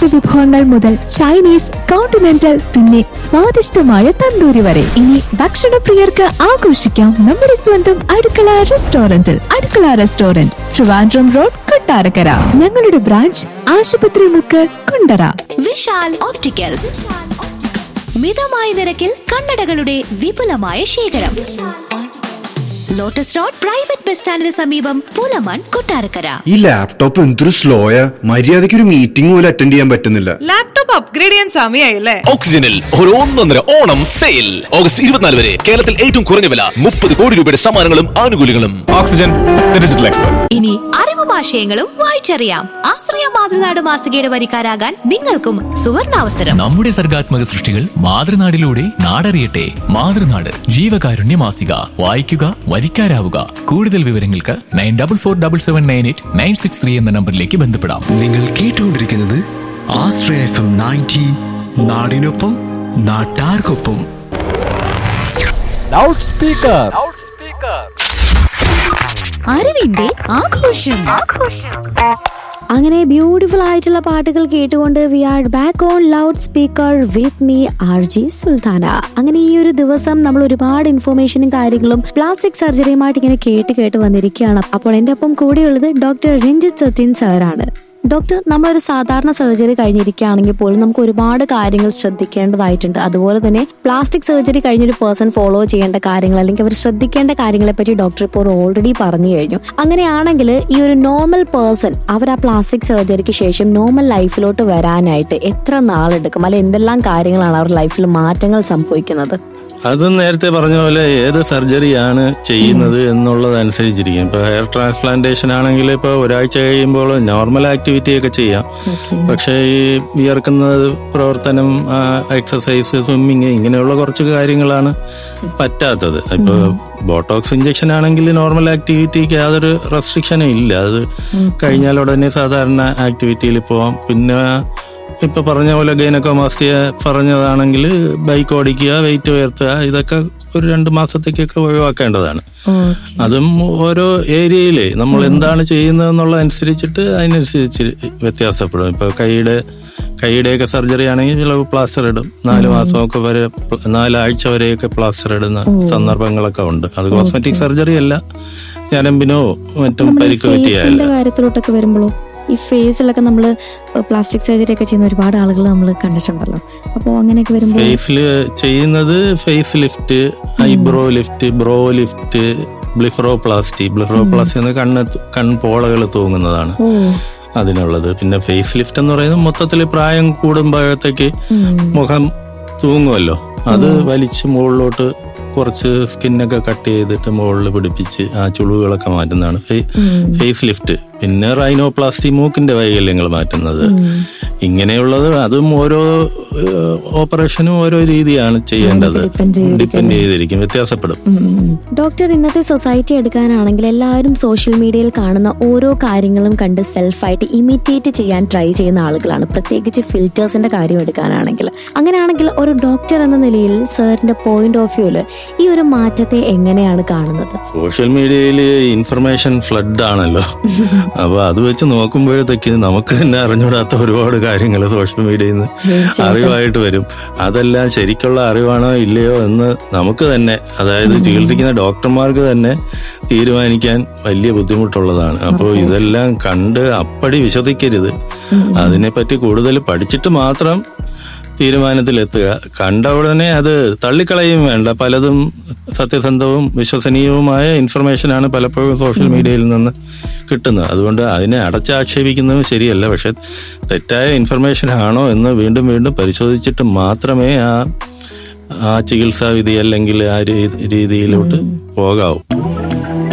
വിഭവങ്ങൾ മുതൽ Chinese continental പിന്നെ സ്വാദിഷ്ടമായ തന്തൂരി വരെ ഇനി ഭക്ഷണപ്രിയർക്ക് ആഘോഷിക്കാം നമ്മുടെ സ്വന്തം അടുക്കള റെസ്റ്റോറന്റിൽ അടുക്കള റെസ്റ്റോറന്റ് ട്രിവാൻഡ്രം റോഡ് കൊട്ടാരക്കര ഞങ്ങളുടെ ബ്രാഞ്ച് ആശുപത്രി മുക്ക് കുണ്ടറ വിശാൽ ഓപ്റ്റിക്കൽസ് മിതമായ നിരക്കിൽ കണ്ണടകളുടെ വിപുലമായ ശേഖരം ലോട്ടസ് റോഡ് പ്രൈവറ്റ് ബസ് സ്റ്റാൻഡിന് സമീപം പൂലമാൻ കൊട്ടാരക്കര ഈ ലാപ്ടോപ്പ് എന്തൊരു സ്ലോയാ മര്യാദയ്ക്ക് ഒരു മീറ്റിംഗ് പോലും അറ്റൻഡ് ചെയ്യാൻ പറ്റുന്നില്ല ലാപ്ടോപ്പ് അപ്ഗ്രേഡ് ചെയ്യാൻ സമയമായില്ലേ ഓക്സിജനിൽ ഒരു ഒന്നൊന്നര ഓണം സെയിൽ ഓഗസ്റ്റ് ഇരുപത്തിനാല് വരെ കേരളത്തിൽ ഏറ്റവും കുറഞ്ഞ വില മുപ്പത് കോടി രൂപയുടെ സമ്മാനങ്ങളും ആനുകൂല്യങ്ങളും ഓക്സിജൻ ഡിജിറ്റൽ എക്സ്പെർട്ട് ഇനി അറിവും ആശയങ്ങളും വായിച്ചറിയാം ആശ്രയ മാതൃനാട് മാസികയുടെ വരിക്കാരാകാൻ നിങ്ങൾക്കും സുവർണാവസരം നമ്മുടെ സർഗാത്മക സൃഷ്ടികൾ മാതൃനാടിലൂടെ നാടറിയട്ടെ മാതൃനാട് ജീവകാരുണ്യ മാസിക വായിക്കുക വരിക്കാരാവുക കൂടുതൽ വിവരങ്ങൾക്ക് nine double four double seven nine eight nine six three എന്ന നമ്പറിലേക്ക് ബന്ധപ്പെടാം നിങ്ങൾ കേട്ടുകൊണ്ടിരിക്കുന്നത് ആശ്രയ എഫ് എം നയൻറ്റി നാടിനൊപ്പം നാട്ടാർക്കൊപ്പം ലൗഡ് സ്പീക്കർ അറിവിന്റെ ആഘോഷം അങ്ങനെ ബ്യൂട്ടിഫുൾ ആയിട്ടുള്ള പാട്ടുകൾ കേട്ടുകൊണ്ട് we are back on loud speaker with me R J Sultana അങ്ങനെ ഈ ഒരു ദിവസം നമ്മൾ ഒരുപാട് ഇൻഫർമേഷനും കാര്യങ്ങളും പ്ലാസ്റ്റിക് സർജറിയുമായിട്ട് ഇങ്ങനെ കേട്ട് കേട്ട് വന്നിരിക്കുകയാണ് അപ്പോൾ എന്റെ ഒപ്പം കൂടെയുള്ളത് ഡോക്ടർ രഞ്ജിത്ത് സത്യൻ സാറാണ് ഡോക്ടർ നമ്മളൊരു സാധാരണ സർജറി കഴിഞ്ഞിരിക്കുകയാണെങ്കിൽ പോലും നമുക്ക് ഒരുപാട് കാര്യങ്ങൾ ശ്രദ്ധിക്കേണ്ടതായിട്ടുണ്ട് അതുപോലെ തന്നെ പ്ലാസ്റ്റിക് സർജറി കഴിഞ്ഞൊരു പേഴ്സൺ ഫോളോ ചെയ്യേണ്ട കാര്യങ്ങൾ അല്ലെങ്കിൽ അവർ ശ്രദ്ധിക്കേണ്ട കാര്യങ്ങളെ പറ്റി ഡോക്ടർ ഇപ്പോൾ ഓൾറെഡി പറഞ്ഞു കഴിഞ്ഞു അങ്ങനെയാണെങ്കിൽ ഈ ഒരു നോർമൽ പേഴ്സൺ അവർ ആ പ്ലാസ്റ്റിക് സർജറിക്ക് ശേഷം നോർമൽ ലൈഫിലോട്ട് വരാനായിട്ട് എത്ര നാളെടുക്കും അല്ലെ എന്തെല്ലാം കാര്യങ്ങളാണ് അവർ ലൈഫിൽ മാറ്റങ്ങൾ സംഭവിക്കുന്നത് അത് നേരത്തെ പറഞ്ഞ പോലെ ഏത് സർജറിയാണ് ചെയ്യുന്നത് എന്നുള്ളതനുസരിച്ചിരിക്കും ഇപ്പൊ ഹെയർ ട്രാൻസ്പ്ലാന്റേഷൻ ആണെങ്കിൽ ഇപ്പൊ ഒരാഴ്ച കഴിയുമ്പോൾ നോർമൽ ആക്ടിവിറ്റി ഒക്കെ ചെയ്യാം പക്ഷേ ഈ വിയർക്കുന്ന പ്രവർത്തനം എക്സസൈസ് സ്വിമ്മിങ് ഇങ്ങനെയുള്ള കുറച്ച് കാര്യങ്ങളാണ് പറ്റാത്തത് ഇപ്പൊ ബോട്ടോക്സ് ഇഞ്ചക്ഷൻ ആണെങ്കിൽ നോർമൽ ആക്ടിവിറ്റിക്ക് യാതൊരു റെസ്ട്രിക്ഷനും ഇല്ല അത് കഴിഞ്ഞാൽ ഉടനെ സാധാരണ ആക്ടിവിറ്റിയിൽ പോവാം പിന്നെ ഇപ്പൊ പറഞ്ഞ പോലെ ഗൈനക്കോമാസ്റ്റിയ പറഞ്ഞതാണെങ്കിൽ ബൈക്ക് ഓടിക്കുക വെയിറ്റ് ഉയർത്തുക ഇതൊക്കെ ഒരു രണ്ട് മാസത്തേക്കൊക്കെ ഒഴിവാക്കേണ്ടതാണ് അതും ഓരോ ഏരിയയില് നമ്മൾ എന്താണ് ചെയ്യുന്നത് എന്നുള്ളതനുസരിച്ചിട്ട് അതിനനുസരിച്ച് വ്യത്യാസപ്പെടും ഇപ്പൊ കൈയുടെ കൈയുടെയൊക്കെ സർജറി ആണെങ്കിൽ ചിലപ്പോൾ പ്ലാസ്റ്റർ ഇടും നാല് മാസമൊക്കെ വരെ നാലാഴ്ച വരെയൊക്കെ പ്ലാസ്റ്റർ ഇടുന്ന സന്ദർഭങ്ങളൊക്കെ ഉണ്ട് അത് കോസ്മെറ്റിക് സർജറി അല്ല ഞരമ്പിനോ മറ്റും പരിക്ക് പറ്റിയല്ല ഫേസിന്റെ കാര്യത്തിലോട്ടൊക്കെ വരുമ്പോഴോ ഈ ഫേസിലൊക്കെ നമ്മൾ പ്ലാസ്റ്റിക് സർജറി ഒക്കെ ചെയ്യുന്ന ഒരുപാട് ആളുകൾ നമ്മൾ കണ്ടിട്ടുണ്ടല്ലോ അപ്പോൾ അങ്ങനെയൊക്കെ വരുമ്പോൾ ഫേസിൽ ചെയ്യുന്നത് face lift eyebrow lift brow lift blepharoplasty blepharoplasty എന്ന കണ്ണ് കൺപോളകൾ തൂങ്ങുന്നതാണ് അതിനുള്ളത് പിന്നെ ഫേസ് ലിഫ്റ്റ് എന്ന് പറയുന്നത് മൊത്തത്തിൽ പ്രായം കൂടുമ്പോഴത്തേക്ക് മുഖം തൂങ്ങുമല്ലോ അത് വലിച്ച് മുകളിലോട്ട് കുറച്ച് സ്കിന്നൊക്കെ കട്ട് ചെയ്തിട്ട് മുകളിൽ പിടിപ്പിച്ച് ആ ചുളിവുകളൊക്കെ മാറ്റുന്നതാണ് ഫേസ് ലിഫ്റ്റ് പിന്നെ റൈനോപ്ലാസ്റ്റി മൂക്കിന്റെ വൈകല്യങ്ങൾ മാറ്റുന്നത് ഇങ്ങനെയുള്ളത് അതും ഓരോ ഓപ്പറേഷനും ഓരോ രീതിയാണ് ചെയ്യേണ്ടത് ഡിപ്പെൻഡ് ചെയ്തിരിക്കും വ്യത്യാസപ്പെടും ഡോക്ടർ ഇന്നത്തെ സൊസൈറ്റി എടുക്കാനാണെങ്കിൽ എല്ലാവരും സോഷ്യൽ മീഡിയയിൽ കാണുന്ന ഓരോ കാര്യങ്ങളും കണ്ട് സെൽഫായിട്ട് ഇമിറ്റേറ്റ് ചെയ്യാൻ ട്രൈ ചെയ്യുന്ന ആളുകളാണ് പ്രത്യേകിച്ച് ഫിൽറ്റേഴ്സിന്റെ കാര്യം എടുക്കാനാണെങ്കിൽ അങ്ങനെയാണെങ്കിൽ ഒരു ഡോക്ടർ എന്ന നിലയിൽ സാറിന്റെ പോയിന്റ് ഓഫ് വ്യൂല് ഈ ഒരു മാറ്റത്തെ എങ്ങനെയാണ് കാണുന്നത് സോഷ്യൽ മീഡിയയിൽ ഇൻഫർമേഷൻ ഫ്ലഡ് ആണല്ലോ അപ്പൊ അത് വെച്ച് നോക്കുമ്പോഴത്തേക്ക് നമുക്ക് തന്നെ അറിഞ്ഞൂടാത്ത ഒരുപാട് കാര്യങ്ങൾ സോഷ്യൽ മീഡിയയിൽ നിന്ന് അറിവായിട്ട് വരും അതെല്ലാം ശരിക്കുള്ള അറിവാണോ ഇല്ലയോ എന്ന് നമുക്ക് തന്നെ അതായത് ചികിത്സിക്കുന്ന ഡോക്ടർമാർക്ക് തന്നെ തീരുമാനിക്കാൻ വലിയ ബുദ്ധിമുട്ടുള്ളതാണ് അപ്പോൾ ഇതെല്ലാം കണ്ട് അപ്പടി വിശ്വസിക്കരുത് അതിനെപ്പറ്റി കൂടുതൽ പഠിച്ചിട്ട് മാത്രം തീരുമാനത്തിലെത്തുക കണ്ട ഉടനെ അത് തള്ളിക്കളയും വേണ്ട പലതും സത്യസന്ധവും വിശ്വസനീയവുമായ ഇൻഫർമേഷനാണ് പലപ്പോഴും സോഷ്യൽ മീഡിയയിൽ നിന്ന് കിട്ടുന്നത് അതുകൊണ്ട് അതിനെ അടച്ചാക്ഷേപിക്കുന്നതും ശരിയല്ല പക്ഷെ തെറ്റായ ഇൻഫർമേഷൻ ആണോ എന്ന് വീണ്ടും വീണ്ടും പരിശോധിച്ചിട്ട് മാത്രമേ ആ ആ ചികിത്സാ വിധി അല്ലെങ്കിൽ ആ രീതിയിലോട്ട് പോകാവൂ